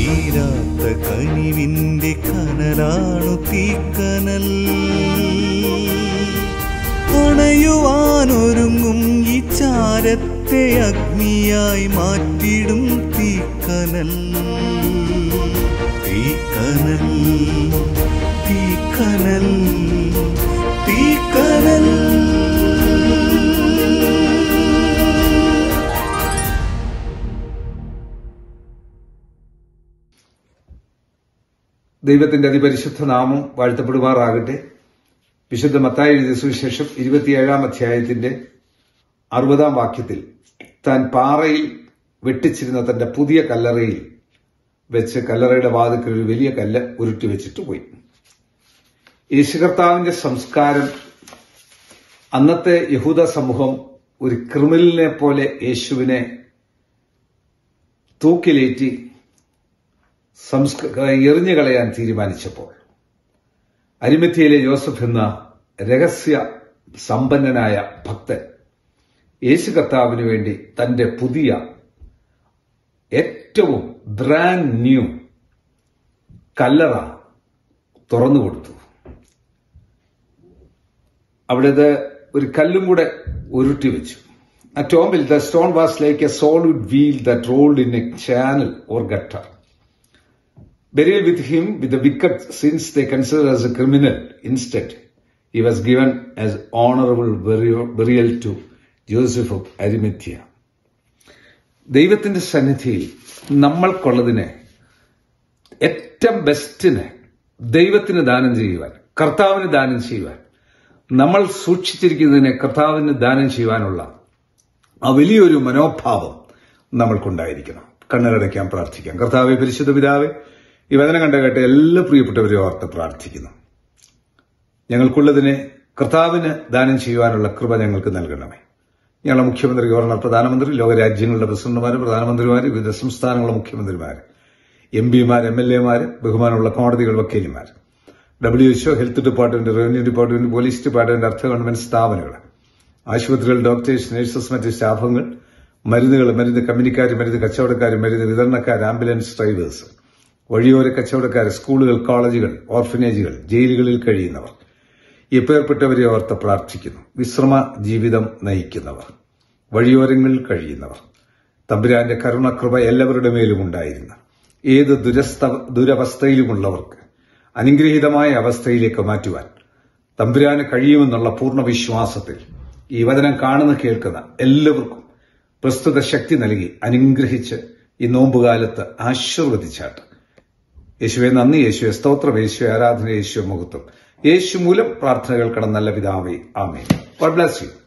തീരാത്ത കനിവിന്റെ കനലാണു തീക്കനൽ അണയുവാനൊരുങ്ങും ഈ ചാരത്തെ അഗ്നിയായി മാറ്റിടും തീക്കനൽ തീക്കനൽ തീക്കനൽ തീക്കനൽ ദൈവത്തിന്റെ അതിപരിശുദ്ധ നാമം വാഴ്ത്തപ്പെടുമാറാകട്ടെ വിശുദ്ധ മത്തായി എഴുതിയ സുവിശേഷം ഇരുപത്തിയേഴാം അധ്യായത്തിന്റെ അറുപതാം വാക്യത്തിൽ താൻ പാറയിൽ വെട്ടിച്ചിരുന്ന തന്റെ പുതിയ കല്ലറയിൽ വെച്ച് കല്ലറയുടെ വാതിക്കൽ ഒരു വലിയ കല്ല് ഉരുട്ടി വെച്ചിട്ട് പോയി യേശുകർത്താവിന്റെ സംസ്കാരം അന്നത്തെ യഹൂദ സമൂഹം ഒരു ക്രിമിനലിനെ പോലെ യേശുവിനെ തൂക്കിലേറ്റി സംസ്ക എറിഞ്ഞു കളയാൻ തീരുമാനിച്ചപ്പോൾ അരിമത്തിയിലെ ജോസഫ് എന്ന രഹസ്യ സമ്പന്നനായ ഭക്തൻ യേശു കർത്താവിന് വേണ്ടി തന്റെ പുതിയ ഏറ്റവും ബ്രാൻഡ് ന്യൂ കല്ലറ തുറന്നു കൊടുത്തു അവിടെ ഒരു കല്ലും കൂടെ ഉരുട്ടി വെച്ചു ആ ടോമ്പിൽ the stone was like a solid wheel that rolled in a channel or gutter burial with him with the wicked sins they consider as a criminal. Instead, he was given as honorable burial, burial to Joseph of Arimathea. ദൈവത്തിന്റെ സന്നിധിയിൽ നമ്മൾക്കുള്ളതിനെ ഏറ്റവും ബെസ്റ്റിന് ദൈവത്തിന് ദാനം ചെയ്യുവാൻ കർത്താവിന് ദാനം ചെയ്യുവാൻ നമ്മൾ സൂക്ഷിച്ചിരിക്കുന്നതിനെ കർത്താവിന് ദാനം ചെയ്യുവാനുള്ള ആ വലിയൊരു മനോഭാവം നമ്മൾക്കുണ്ടായിരിക്കണം കണ്ണുകടയ്ക്കാൻ പ്രാർത്ഥിക്കാം കർത്താവെ പരിശുദ്ധ പിതാവെ ഈ വചനം കണ്ട കേട്ട് എല്ലാ പ്രിയപ്പെട്ടവരെയും ഓർത്ത് പ്രാർത്ഥിക്കുന്നു ഞങ്ങൾക്കുള്ളതിനെ കർത്താവിന് ദാനം ചെയ്യുവാനുള്ള കൃപ ഞങ്ങൾക്ക് നൽകണമേ ഞങ്ങളുടെ മുഖ്യമന്ത്രി ഗവർണർ പ്രധാനമന്ത്രി ലോകരാജ്യങ്ങളുടെ പ്രസിഡന്റുമാര് പ്രധാനമന്ത്രിമാര് വിവിധ സംസ്ഥാനങ്ങളുടെ മുഖ്യമന്ത്രിമാര് എം പിമാർ എം എൽ എമാര് ബഹുമാനമുള്ള കോടതികൾ വക്കീലിമാർ W H O health department revenue department police department അർത്ഥ ഗവൺമെന്റ് സ്ഥാപനങ്ങൾ ആശുപത്രികൾ ഡോക്ടേഴ്സ് നഴ്സസ് മറ്റ് സ്റ്റാഫുകൾ മരുന്നുകൾ മരുന്ന് കമ്പനിക്കാർ മരുന്ന് കച്ചവടക്കാർ മരുന്ന് വിതരണക്കാർ ആംബുലൻസ് ഡ്രൈവേഴ്സ് വഴിയോര കച്ചവടക്കാർ സ്കൂളുകൾ കോളേജുകൾ ഓർഫനേജുകൾ ജയിലുകളിൽ കഴിയുന്നവർ എപ്പേർപ്പെട്ടവരെ ഓർത്ത് പ്രാർത്ഥിക്കുന്നു വിശ്രമ ജീവിതം നയിക്കുന്നവർ വഴിയോരങ്ങളിൽ കഴിയുന്നവർ തമ്പുരാന്റെ കരുണകൃപ എല്ലാവരുടെ മേലും ഉണ്ടായിരുന്ന ഏത് ദുരസ്ഥ ദുരവസ്ഥയിലുമുള്ളവർക്ക് അനുഗ്രഹീതമായ അവസ്ഥയിലേക്ക് മാറ്റുവാൻ തമ്പുരാന് കഴിയുമെന്നുള്ള പൂർണ്ണ വിശ്വാസത്തിൽ ഈ വചനം കാണുന്ന കേൾക്കുന്ന എല്ലാവർക്കും പ്രസ്തുത ശക്തി നൽകി അനുഗ്രഹിച്ച് ഈ നോമ്പുകാലത്ത് ആശീർവദിച്ചാട്ട് യേശുവെ നന്ദി യേശുവെ സ്തോത്രം യേശുവെ ആരാധന യേശുവെ മുഖത്തും യേശു മൂലം പ്രാർത്ഥനകൾ കടന്നല്ല പിതാവേ ആമേ ഗോഡ് ബ്ലസ് യു